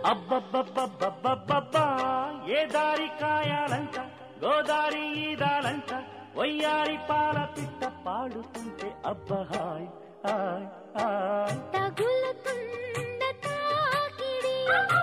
అబ్బబ్బబ్బబ్బబ్బబ్బా ఏ దారి కాయాలంట గోదారి ఈదాలంట వయ్యారి పాల పిట్ట పాడుతుంటే అబ్బహాయ్ హాయ్ హాయ్ తగులుతుంద తాకిడి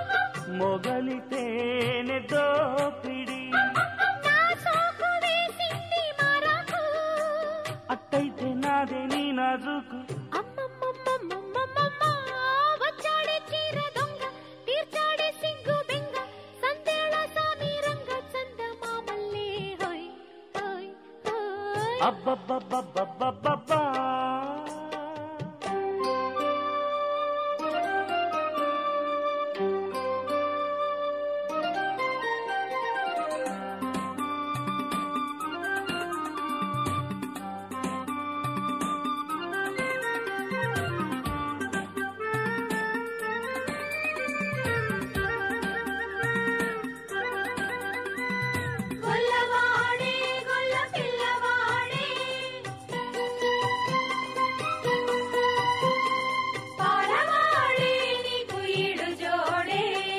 మొగలితేనె దోపిడి నా సోకు వేసింది మరకు అట్టయితే నాదే నీ నాజుకు అమ్మమ్మమ్మమ్మమ్మమ్మ వచ్చాడే చీర దొంగ తీర్చాడే సిగ్గు బెంగ సందేళ సామి రంగ చంద మామల్లే హోయ్ హోయ్ హోయ్ అబ్బబ్బబ్బబ్బబ్బబ్బా గొల్లవాడే గొల్ల పిల్లవాడే పాడవాడే నీకు ఈడు జోడే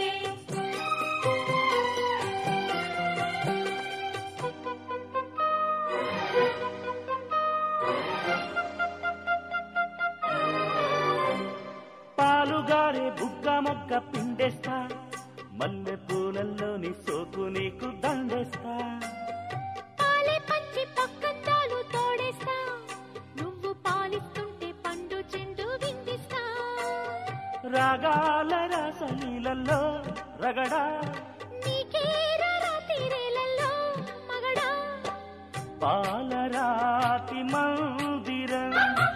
పాలుగారే బుగ్గ మొగ్గ పిండేస్తా మల్లె పూలల్లోని సోకు నీకు దండేస్తా పాలే పంచి పక్కందాలు తోడేస్తా నువ్వు పాలిస్తుంటే పండు చెండు విందిస్తా రాగాల రాసలీలలో రగడా నీకేరా తీరేలలో మగడా పాలరాతి మందిరం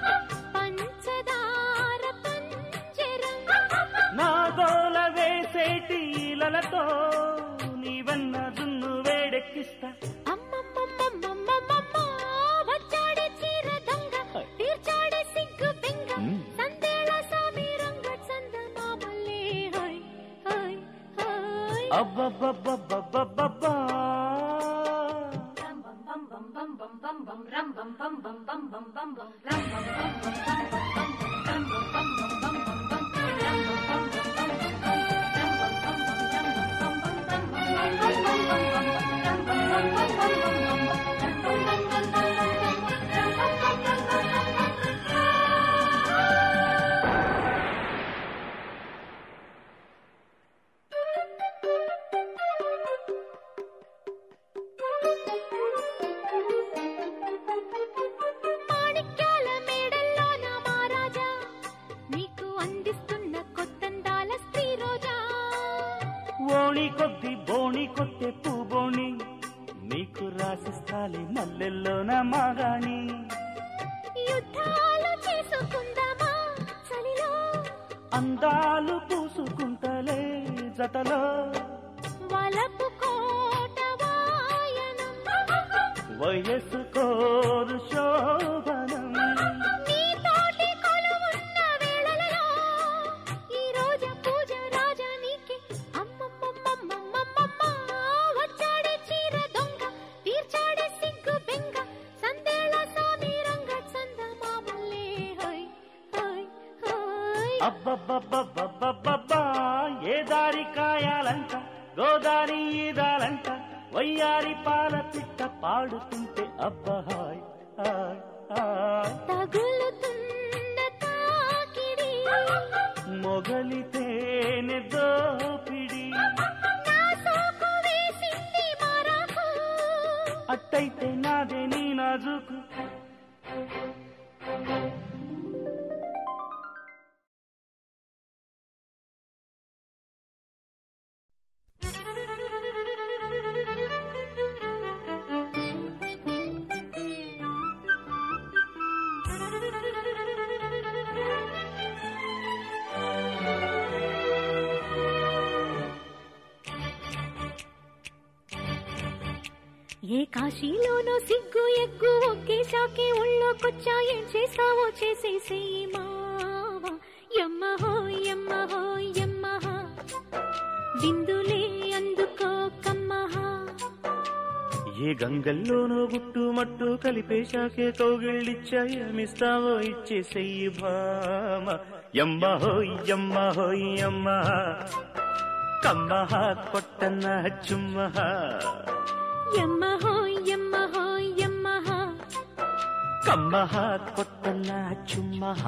పంచదార పంజరం నా గోల వేసేటి ఈలలతో నీవన్న దున్ను వేడెక్కిస్తా అమ్మమ్మమ్మమ్మమ్మమ్మ వచ్చాడే చీర దొంగ తీర్చాడే సిగ్గు బెంగ మ్మ్. సందేళ సామి రంగ చంద మామల్లే హోయ్ హోయ్ హోయ్ అబ్బబ్బబ్బబ్బబ్బబ్బా మాణిక్యాల మేడల్లో నా మహారాజా నీకు అందిస్తున్న కొత్తందాల స్త్రీ రోజా ఓణి కొద్ది బోణి కొట్టే పూబోణి నీకు రాసిస్తాలి మల్లెల్లోన మాగాణి యుద్ధాలు చేసుకుందామా చలిలో అందాలు పూసుకుంటలే జతలో వలపు కోట వాయనం వయస్సు కోరు శోభనం నీ తోటి కొలువున్న వేళలలో ఈ రోజు పూజ రాజా నీకే అమ్మమ్మమ్మమ్మమ్మమ్మ వచ్చాడే చీర దొంగ తీర్చాడే సిగ్గు బెంగ సందేళ సామి రంగ చంద మామల్లే హోయ్ హోయ్ హోయ్ అబ్బబ్బబ్బబ్బబ్బబ్బా ఏ దారి కాయాలంట గోదారి ఈదాలంట వయ్యారి పాల పిట్ట పాడుతుంటే అబ్బహాయ్ హాయ్ హాయ్ తగులుతున్న తాకిడి మొగలితేనె దోపిడి నా సోకు వేసింది మరకు అట్టయితే నాదే నీ నాజుకు ఏ కాశీలోనో సిగ్గు ఎగ్గు ఒకేసాకే ఒళ్ళోకొచ్చా ఏం చేస్తావో చేసేసేయి మావా యమ్మ హో యమ్మ హో యమ్మ హా. విందులే అందుకో కమ్మహా ఏ గంగల్లోనో గుట్టు మట్టు కలిపేశాకే కౌగిళ్ళిచ్చా ఏమిస్తావో ఇచ్చేసెయ్యి భామ యమ్మ హోయ్ యమ్మ హోయ్ యమ్మ కమ్మహ కొట్టన్న చుమ్మహ యమ్మహో యమ్మహో యమ్మహ కమ్మహ కొట్టన్న చుమ్మహ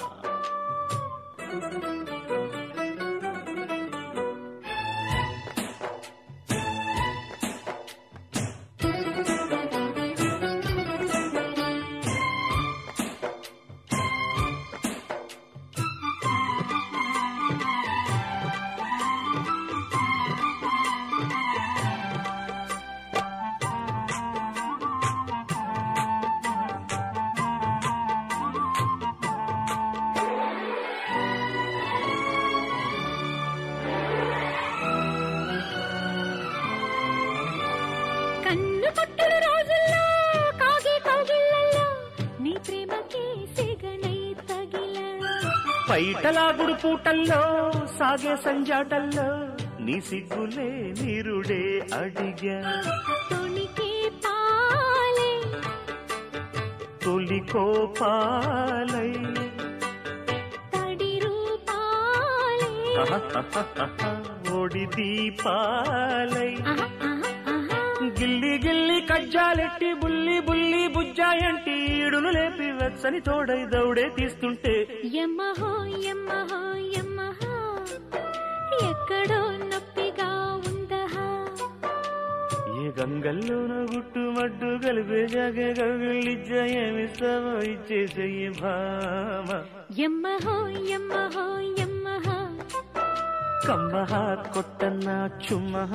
కన్ను కొట్టుడు రోజుల్లో కాగే కౌగిళ్ళల్లో నీ ప్రేమకే సిగనై తగిలా పైటలాగుడు పూటల్లో సాగే సంజాటల్లో నీ సిగ్గులే నీరుడే అడిగా తొణికే పాలే తొలి కోపాలై తడి రూపాలే ఒడి దీపాలై ఆహా, ఆహా, ఆహా. గిల్లి గిల్లి కజ్జాలెట్టి బుల్లి బుల్లి బుజ్జాయంటి ఈడును లేపి వెచ్చని తోడై దౌడే తీస్తుంటే యమ్మహో యమ్మహో యమ్మహో ఎక్కడో నొప్పిగా ఉందహా ఏ గంగల్లోన గుట్టు మడ్డు కలిపే జాగే కవిళ్ళిచ్చా ఏమిస్తావో ఇచ్చేసయ్యి భామ యమ్మహో యమ్మహో యమ్మహో కమ్మహ కొట్టన్న చుమ్మహ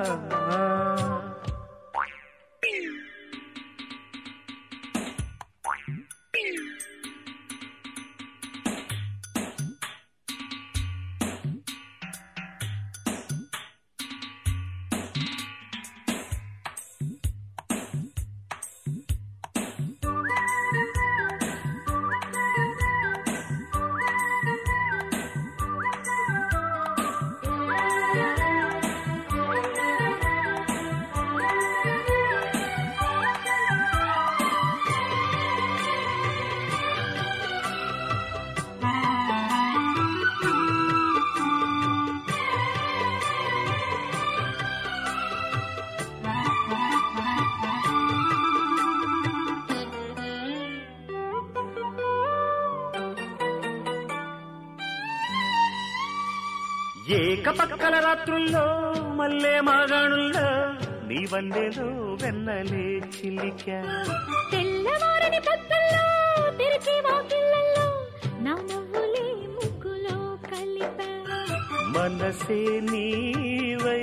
ఏక పక్కల రాత్రుల్లో మల్లె మాగాణుల్లో నీ వన్నెలో వెన్నలే చిల్లికా తెల్లవారని పొద్దుల్లో తెరిచి వాకిళ్ళల్లో నా నవ్వులే ముగ్గులో కలిపా మనసే నీవై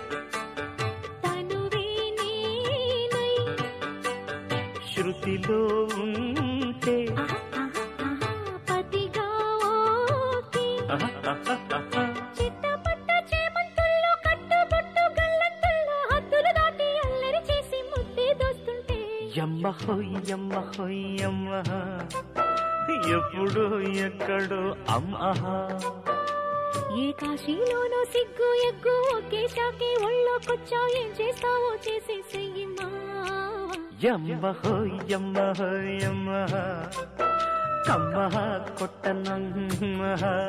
తనువే నేనై శృతిలో ఉంటే ఆహా, ఆహా, ఆహా, పతిగా ఓకే చిట్టపట్ట చేమంతుల్లో కట్టుబొట్టు గల్లంతుల్లో హద్దులు దాటి అల్లరి చేసి ముద్దే దోస్తుంటే యమ్మ హోయ్ యమ్మ హోయ్ యమ్మ ఎప్పుడు ఎక్కడో అమ్మ ఏ కాశీలోనో సిగ్గు ఎగ్గు ఒకే షాకే ఒళ్ళోకొచ్చా ఏం చేస్తావో చేసేసెయ్యి మావా యమ్మ హోయ్ యమ్మ హోయ్ యమ్మ కమ్మ కొట్టనమ్మ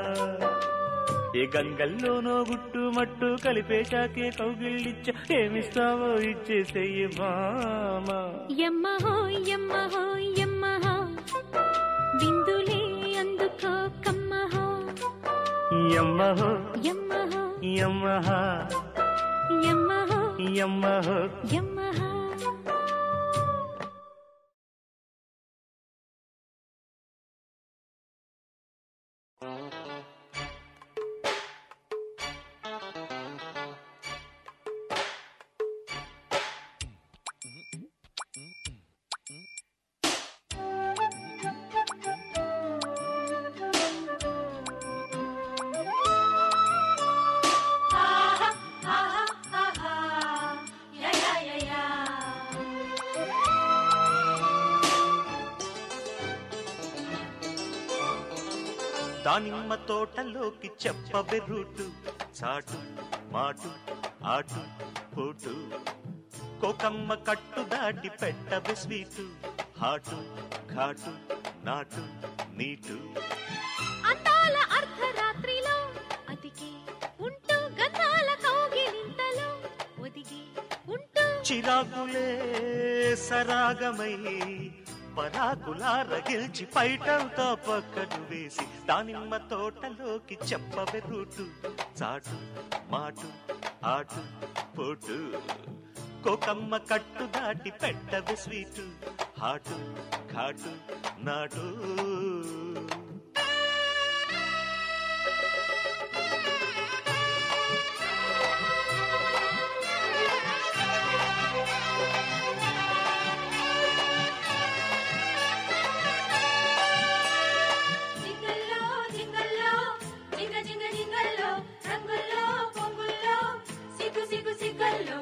ఏ గంగల్లోనో గుట్టు మట్టు కలిపేశాకే కౌగిళ్ళిచ్చ ఏమిస్తావో ఇచ్చేసేయి మామ యమ్మ హో యమ్మ హో యమ్మ హో బిందులే అందుకో కమ్మ హో యమ్మ హో యమ్మ హో యమ్మ యమ్మ హో యమ్మ హో యమ్మ హో దానిమ్మ తోటలోకి చెప్పవే రూటు చాటు మాటు ఆటు పోటు కోకమ్మ కట్టు దాటి పెట్టవే స్వీటు హాటు ఘాటు నాటు నీటు అందాల అర్ధరాత్రిలో అతికి ఉంటూ గంధాల చిరాకులే సరాగమై పరాకులా రగిల్చి పైటంతా పక్కను వేసి దానిమ్మ తోటలోకి చెప్పవే రూటు చాటు మాటు ఆటు పోటు కోకమ్మ కట్టు దాటి పెట్టవే స్వీటు హాటు ఘాటు నాటు జింగల్లో జింగల్లో జింగ జింగ జింగల్లో రంగుల్లో పొంగుల్లో సిగ్గు సిగ్గు సిగ్గల్లో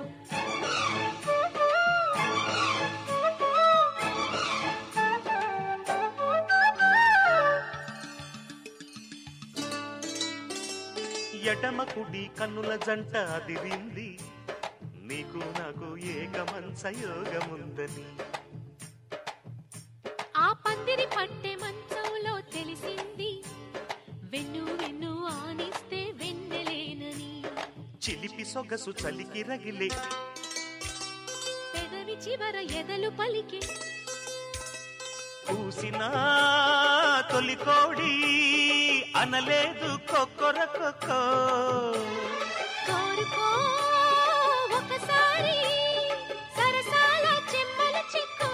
ఎడమ కుడి కన్నుల జంట అదిరింది నీకు నాకు ఏకమంచ యోగముందని ఆ పందిరి పట్టె మంచంలో తెలిసింది వెన్ను వెన్ను ఆనిస్తే వెన్నెలేనని చిలిపి సొగసు చలికి రగిలే పెదవి చివర ఎదలు పలికి పూసిన తొలి కోడి అనలేదు కొక్కొర కొక్కో కోరుకో ఒకసారి సరసాల చెమ్మల చిక్కో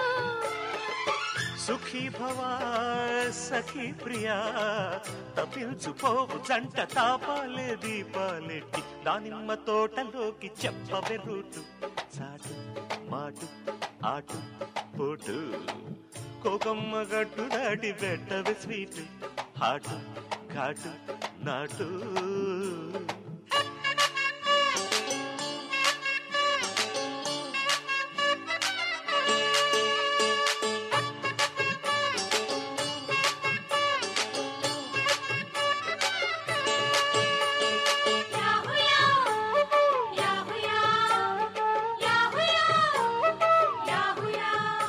సుఖీ భవ సఖీ ప్రియా తప్పించుకోవు జంట తాపాలే దీపాలెట్టి దానిమ్మ తోటలోకి చెప్పవే రూటు చాటు మాటు ఆటు పోటు కోకమ్మ గట్టు దాటి పెట్టవే స్వీటు హాటు ఘాటు నాటు యాహుయా యాహుయా యాహుయా యాహుయా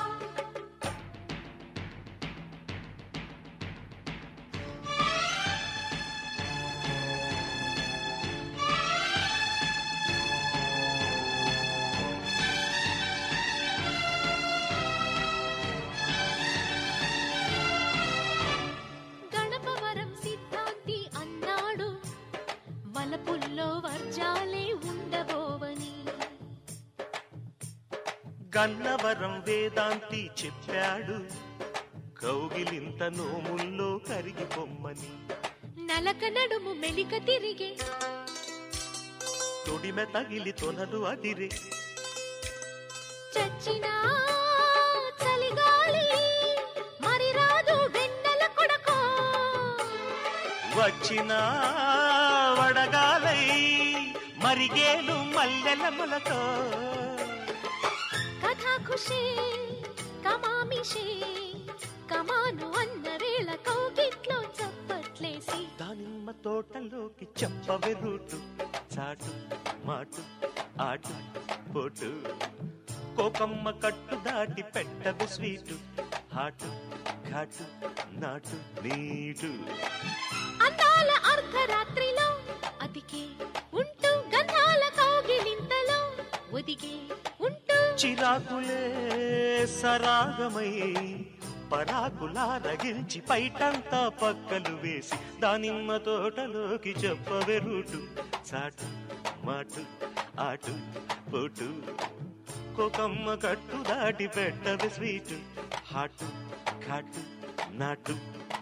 గణపవరం సిద్ధాంతి అన్నాడు వలపుల్లో వర్జాలే ఉండబోవని గన్నవరం వేదాంతి చెప్పాడు కౌగిలింత నోముల్లో కరిగిపోమ్మని నలక నడుము మెలిక తిరిగే తొడిమె తగిలి తొనలు అదిరే చచ్చినా చలిగాలి మరి రాదు వెన్నెల కొడకో వచ్చిన వడగాలై మరిగేలు మల్లెల మొలకో కథా ఖుషి కమామిషి కమాను అన్న వేళ కౌగిట్లో చప్పట్లేసి దానిమ్మ తోటలోకి చెప్పవే రూటు చాటు మాటు ఆటు పోటు కోకమ్మ కట్టు దాటి పెట్టవే స్వీటు హాటు ఘాటు నాటు నీటు అందాల అర్ధరాత్రిలో అతికే ఉంటూ గంధాల కౌగిలింతలో ఒదిగే ఉంటూ చిరాకులే సరాగమై పరాకులా రగిల్చి పైటంతా పక్కలు వేసి దానిమ్మ తోటలోకి చెప్పవే రూటు చాటు మాటు ఆటు పోటు కోకమ్మ కట్టు దాటి పెట్టవే స్వీటు హాటు ఘాటు నాటు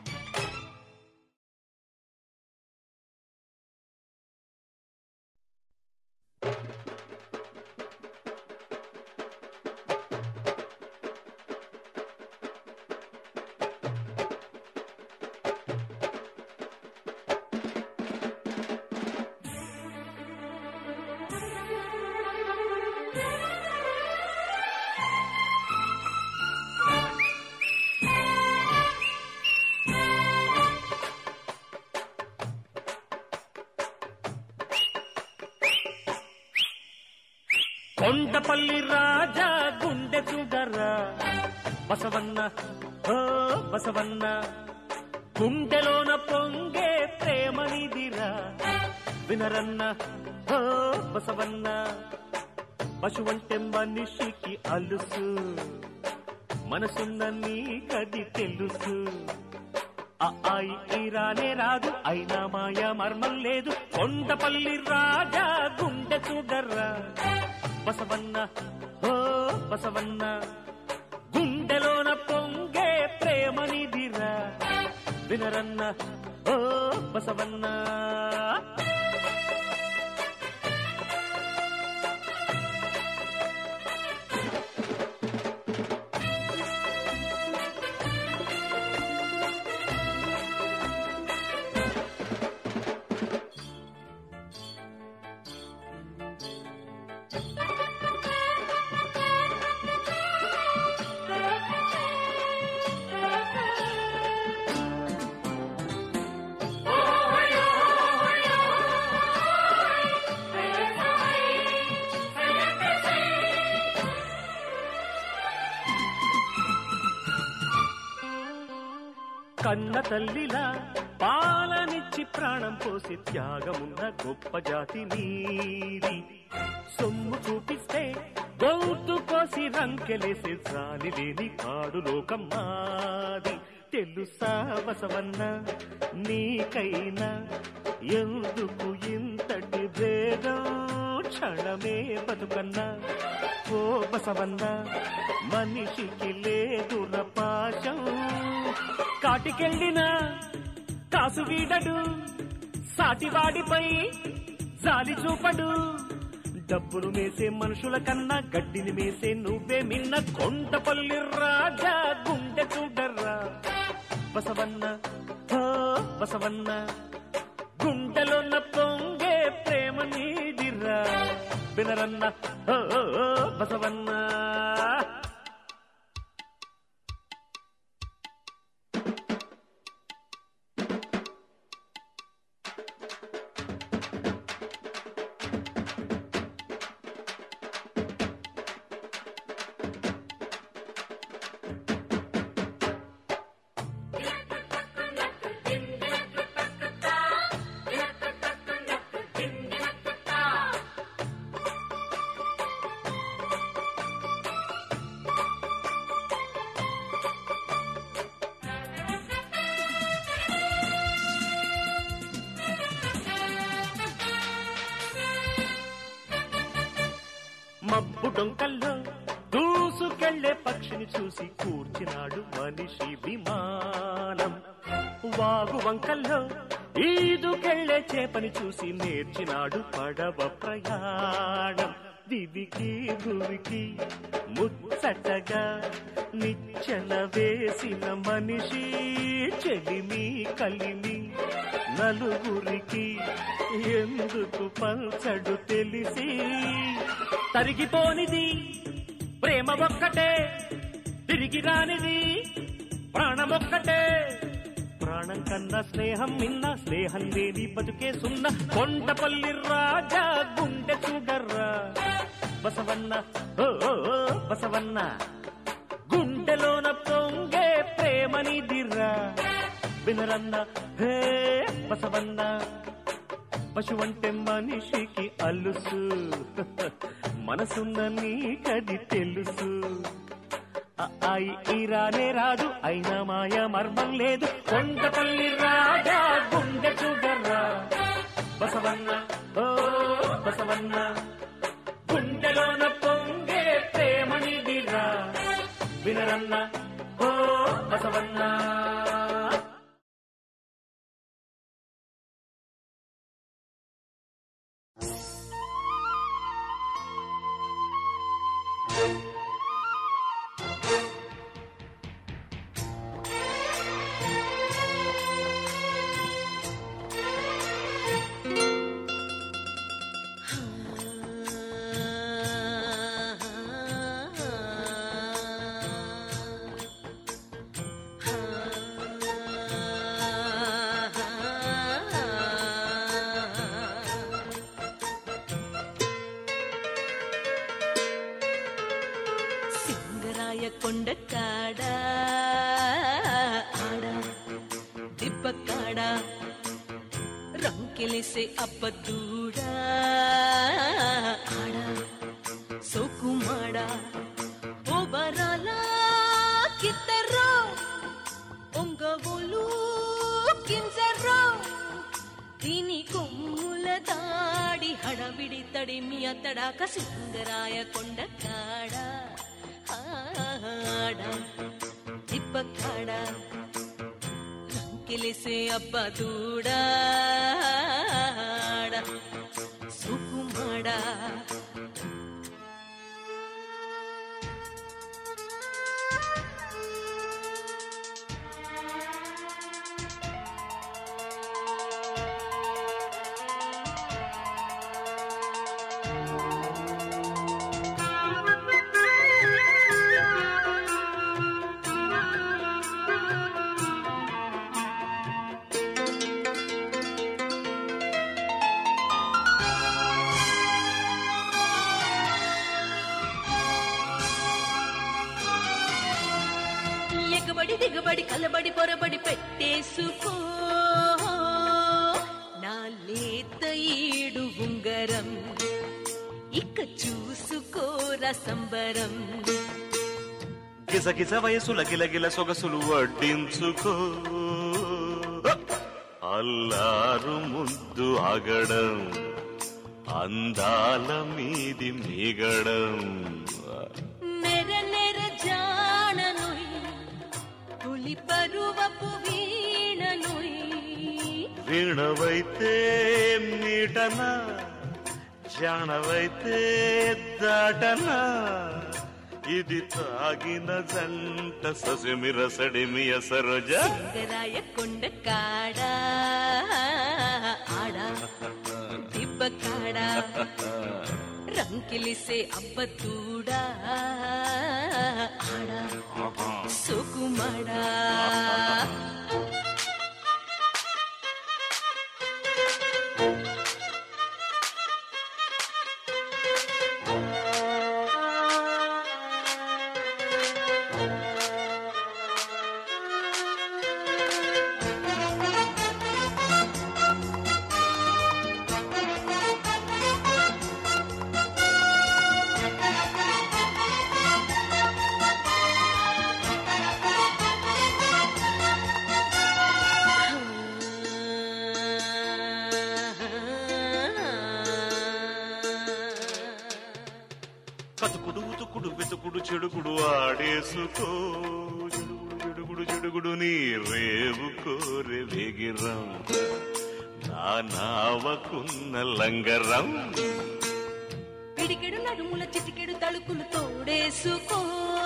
కొండపల్లి రాజా గుండె చూడరా బసవన్న ఓ బసవన్న గుండెలోన పొంగే ప్రేమనిదిరా వినరన్న ఓ బసవన్న పశువంటే మనిషికి అలుసు మనసున్న నీకది తెలుసు ఆ ఆయి ఈ రానే రాదు అయినా మాయ మర్మం లేదు కొండపల్లి రాజా గుండె చూడర్రా బసవన్న ఓ బసవన్న గుండెలోన పొంగే ప్రేమనిదిరా వినరన్న ఓ బసవన్న కన్న తల్లిలా పాలనిచ్చి ప్రాణం పోసి త్యాగమున్న గొప్ప జాతి నీది సొమ్ము చూపిస్తే గౌతు కోసి రంకెలేసే జాలి లేని కాడు లోకం మాది తెలుసా బసవన్న నీకైనా ఎందుకు ఇంతటి భేదం క్షణమే బతుకన్నా ఓ బసవన్న మనిషికి లేదుర పాశం కాటికెళ్ళిన కాసు వీడడు సాటివాడిపై జాలి చూపడు డబ్బులు మేసే మనుషుల కన్నా గడ్డిని మేసే నువ్వే మిన్న కొండపల్లి రాజా గుండె చూడర్రా బసవన్న ఓ బసవన్న గుండెలోన పొంగే ప్రేమ నీదిరా వినరన్న ఓ ఓ, ఓ, బసవన్న మబ్బు డొంకల్లో దూసుకెళ్లే పక్షిని చూసి కూర్చినాడు మనిషి విమానం వాగు వంకల్లో ఈదుకెళ్లే చేపని చూసి నేర్చినాడు పడవ ప్రయాణం దివికి భువికి ముచ్చటగా నిచ్చెన వేసిన మనిషి చెలిమి కలిమి నలుగురికి ఎందుకు పంచడు తెలిసి తరిగిపోనిది ప్రేమ ఒక్కటే తిరిగి రానిది ప్రాణమొక్కటే ప్రాణం కన్నా స్నేహం మిన్న స్నేహం లేని బతుకే సున్న కొండపల్లి రాజా గుండె చూడర్రా బసవన్న ఓ ఓ, ఓ, బసవన్న గుండెలోన పొంగే ప్రేమనిదిరా వినరన్న హే బసవన్న పశువంటే మనిషికి అలుసు మనసున్న నీకది తెలుసు ఆ ఆయి ఈ రానే రాదు అయినా మాయ మర్మం లేదు కొండపల్లి రాజా గుండె చూడర్రా బసవన్న ఓ బసవన్న గుండెలోన పొంగే ప్రేమనిదిరా వినరన్న ఓ బసవన్న సింగరాయ కొండ కాడా ఆడ దిబ్బ కాడా రంకెలిసే అప్పదూడా ఆడ ಸೋಕು ಮಾಡ ಓ ಬರಲ ಕಿತ್ತರ ఒంగోలు కింజర్రో దీని కొమ్ముల దాడి హడవిడి తడిమి అతడాక సుందరాయ కొండ కాడ ఆడ తిప్ప కాడ రంకెలిసే అబ్బ దూడా సుకుమాడా ఎగబడి దిగబడి కలబడి పొరబడి పెట్టేసుకో నా లేత ఈడు ఉంగరం ఇక చూసుకోర సంబరం గిజగిజ వయసుల గిలగిల సొగసులు వడ్డించుకో అల్లారు ముద్దు ఆగడం అందాల మీది మిగడం నెర నెర జాననుయ్ పులి పరువపు వీణనుయ్ వీణవైతే మీటనా జానవైతే దాటనా ఇది తాగిన జంట ససిమిర సడిమియ సరోజ సింగరాయ కొండ కాడ ఆడ దిబ్బ కాడ రంకిలిసే అబ్బ తూడా ఆడ సుకుమాడా కతుకుడు ఉతుకుడు వెతుకుడు చెడుకుడు ఆడేసుకో చెడుగుడు చెడుగుడు చెడుగుడు నీ రేవు కోరె వేగిరం నా నావకున్న లంగరం పిడికెడు నడుముల చిటికెడు తలుకులు తోడేసుకో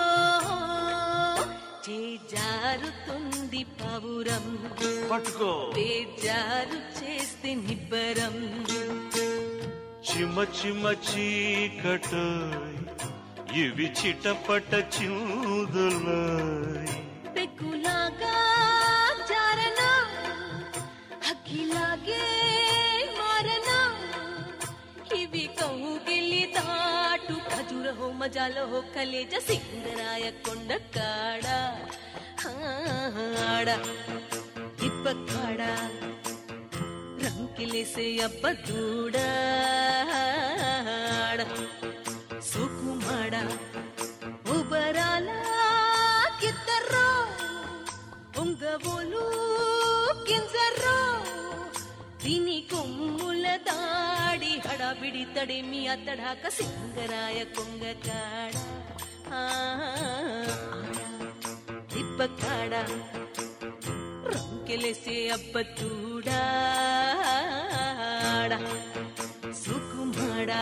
చేజారుతుంది పవురం పట్టుకో బేజారు చేస్తే నిబ్బరం చిమ చిమ చీకటోయ్ ఇవి చిటపట చూదులోయ్ పెగ్గులాగా జారనా అగ్గిలాగే మారనా ఇవి కౌగిలి దాటు ఖజుర హో మజాలో హో కలేజ సింగరాయ కొండ కాడ ఆడ తిప్ప కాడ రంకిలేసే అబ్బ దూడా సుకుమాడ ఉబరాల కిత్తర్రో ఉంగబోలు కింజర్రో దీని కొమ్ముల దాడి హడాబిడి తడిమి అతడాక సింగరాయ కొంగ కాడ తిప్ప కాడ రంకెలేసే అబ్బ తూడా సుకుమాడా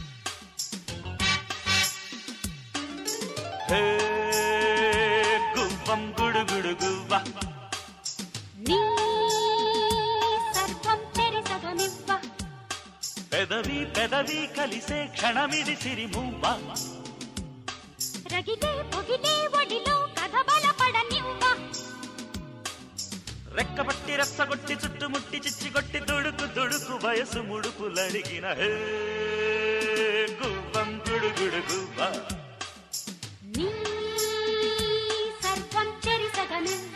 హే గువ్వ గువ్వం గుడుగుడు గువ్వ నీ సర్వం చెరిసగనివ్వ పెదవి పెదవి కలిసే క్షణమిది సిరిమువ్వ రగిలే పొగిలే ఒడిలో కథ బలపడనివ్వ రెక్కబట్టి రెచ్చగొట్టి చుట్టుముట్టి చిచ్చిగొట్టి దుడుకు దుడుకు వయసు ముడుపులడిగిన హే గువ్వం గుడుగుడు గువ్వ నీ సర్వం చెరిసగనివ్వ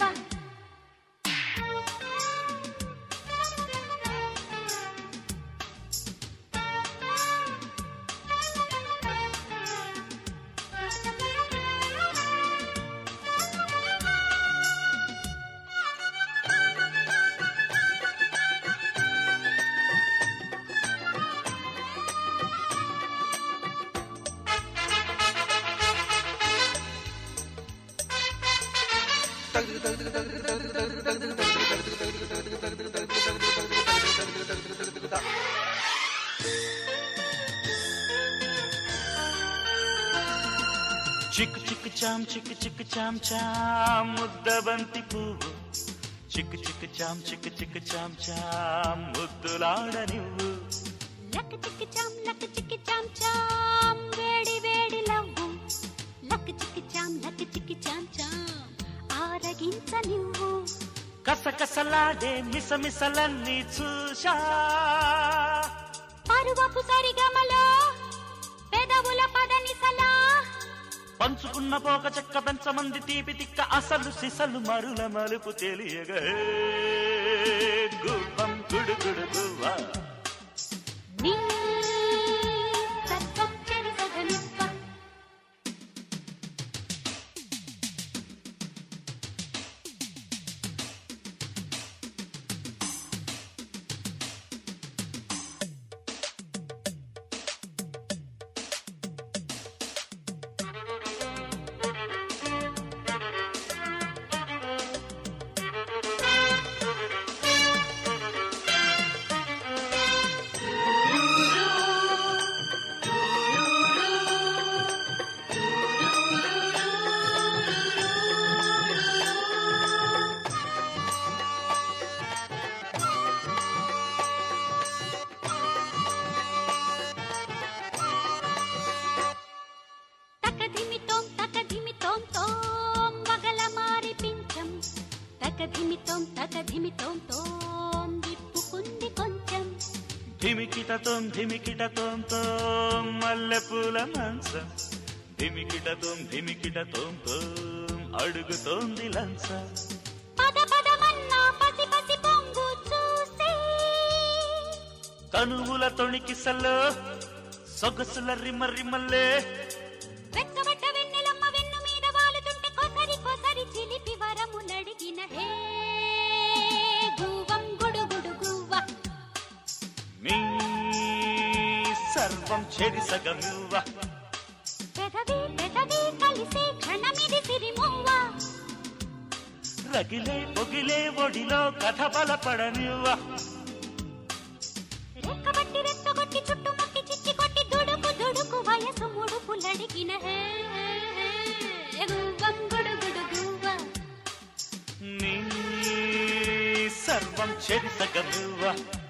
చిక్కు చిక్కు చాం చిక్కు చిక్కు చాం చాం ముద్దబంతి పువ్వు చిక్కు చిక్కు చాం చిక్కు చిక్కు చాం చాం ముద్దులాడ నువ్వు లక్ చిక్కి చాం లక్ చిక్కి చాం చాం వేడి వేడి లవ్వు లక్ చిక్కి చాం లక్ చిక్కి చాం చాం ఆరగించ నువ్వు కసకసలాడే మిసమిసలన్నీ చూశా పరువపు సరిగమలో పెదవుల పదనిసలా పంచుకున్న పోక చెక్క పెంచమంది తీపి తిక్క అసలు సిసలు మరుల మలుపు తెలియగా హే, గువ్వం గుడుగుడు గువ్వ నీ సర్వం చెరిసగనివ్వ తకధిమితోం తకధిమితోం తోం వగల మారి పించం తకధిమితోం తకధిమితోం తోం విప్పుకుంది కొంచెం ధిమికిటతోం ధిమికిటతోం తోం మల్లెపూల మంచం ధిమికిటతోం ధిమికిటతోం తోం అడుగుతోంది లంచం పద పదమన్నా పసి పసి పొంగు చూసి కనువుల తొణికిసల్లో సొగసుల రిమ్మ రిమ్మల్లే వెక్కబడ్డ వెన్నెలమ్మ వెన్ను మీద వాలుతుంటే కొసరి కొసరి చిలిపి వరములడిగిన హే గూవం గుడుగుడు గువ్వ మీ సర్వం చెరిసగమువ్వ పెదవి పెదవి కలిసే క్షణమిది సిరిమువ్వ రగిలే పొగిలే ఒడిలో కథ బలపడనివ్వ రెక్కబట్టి రెచ్చగొట్టి చుట్టుముట్టి చిచ్చి కొట్టి దుడుకు దుడుకు వయసు ముడుపులడిగిన హే గువ్వం గుడుగుడు గువ్వ నీ సర్వం చెరిసగమువ్వ